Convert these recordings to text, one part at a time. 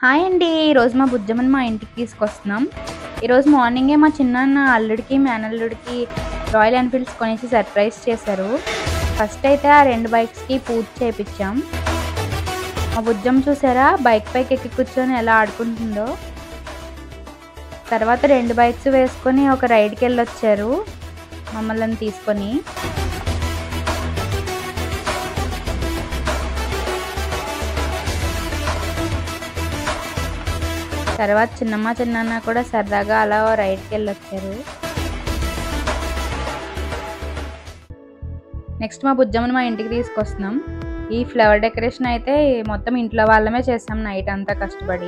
hi అండి ఈరోజు మా బుజ్జమ్మని మా ఇంటికి తీసుకొస్తున్నాం ఈరోజు మార్నింగే మా చిన్నాన్న అల్లుడికి మేనల్లుడికి రాయల్ ఎన్ఫీల్డ్స్ కొనేసి సర్ప్రైజ్ చేశారు ఫస్ట్ అయితే ఆ రెండు బైక్స్కి పూజ చేయించాం మా బుజ్జమ్మ చూసారా బైక్ పైకి ఎక్కి కూర్చొని ఎలా ఆడుకుంటుందో తర్వాత రెండు బైక్స్ వేసుకొని ఒక రైడ్కి వెళ్ళొచ్చారు మమ్మల్ని తీసుకొని తర్వాత చిన్నమ్మ చిన్నన్న కూడా సరదాగా అలా రైడ్కి వెళ్ళొచ్చారు నెక్స్ట్ మా బుజ్జమ్మని మా ఇంటికి తీసుకొస్తున్నాం ఈ ఫ్లవర్ డెకరేషన్ అయితే మొత్తం ఇంట్లో వాళ్ళమే చేస్తాం నైట్ అంతా కష్టపడి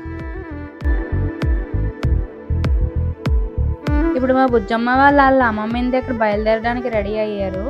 ఇప్పుడు మా బుజ్జమ్మ వాళ్ళ వాళ్ళ అమ్మమ్మ ఇంటి దగ్గర బయలుదేరడానికి రెడీ అయ్యారు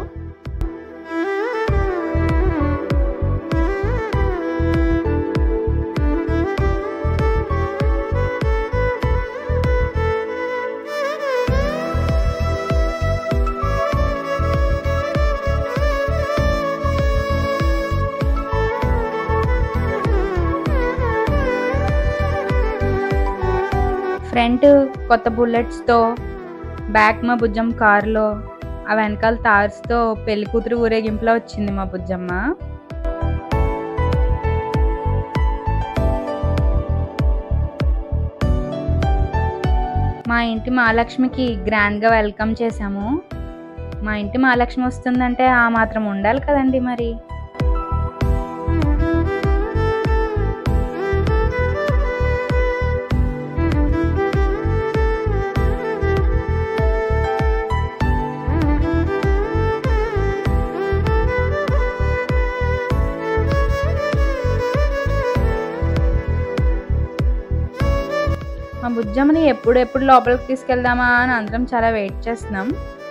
ఫ్రంట్ కొత్త బుల్లెట్స్తో బ్యాక్ మా బుజ్జమ్మ కారులో ఆ వెనకాల తార్స్తో పెళ్లి కూతురు ఊరేగింపులో వచ్చింది మా బుజ్జమ్మ మా ఇంటి మహాలక్ష్మికి గ్రాండ్గా వెల్కమ్ చేశాము మా ఇంటి మహాలక్ష్మి వస్తుందంటే ఆ మాత్రం ఉండాలి కదండి మరి మా బుజ్జమ్మని ఎప్పుడు ఎప్పుడు లోపలికి తీసుకెళ్దామా అని అందరం చాలా వెయిట్ చేస్తున్నాం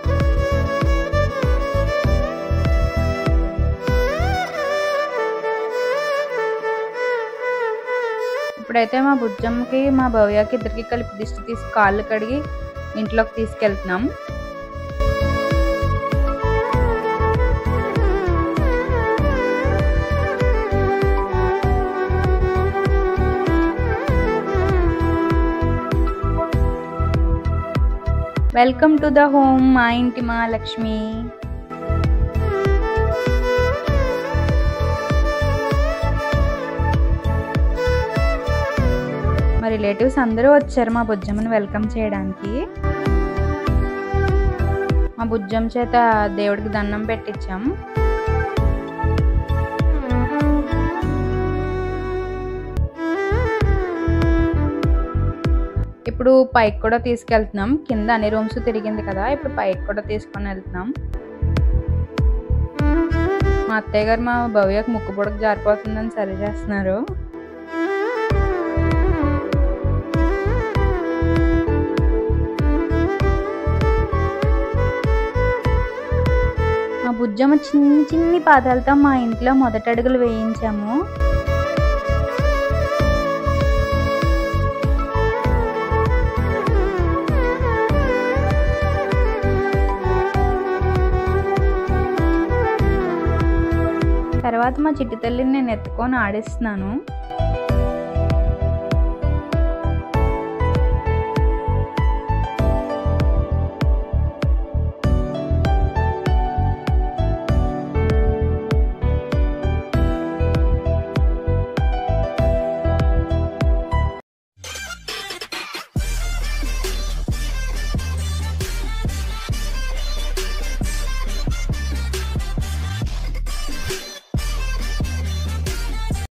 ఇప్పుడైతే మా బుజ్జమ్మకి మా భవ్యకి ఇద్దరికి కలిపి దిష్టి తీసి కాళ్ళు కడిగి ఇంట్లోకి తీసుకెళ్తున్నాం వెల్కమ్ టు ద హోమ్ మా ఇంటి మహాలక్ష్మి మా రిలేటివ్స్ అందరూ వచ్చారు మా బుజ్జమ్మని వెల్కమ్ చేయడానికి మా బుజ్జమ్మ చేత దేవుడికి దండం పెట్టించాం ఇప్పుడు పైకి కూడా తీసుకెళ్తున్నాం కింద అన్ని రూమ్స్ తిరిగింది కదా ఇప్పుడు పైకి కూడా తీసుకొని వెళ్తున్నాం మా అత్తయ్య గారు మా భవ్యకు ముక్కు పొడకు జారిపోతుందని సరి చేస్తున్నారు మా బుజ్జమ్మ చిన్ని చిన్ని పాదాలతో మా ఇంట్లో మొదటి అడుగులు వేయించాము తర్వాత మా చిట్టి తల్లిని నేను ఎత్తుకొని ఆడిస్తున్నాను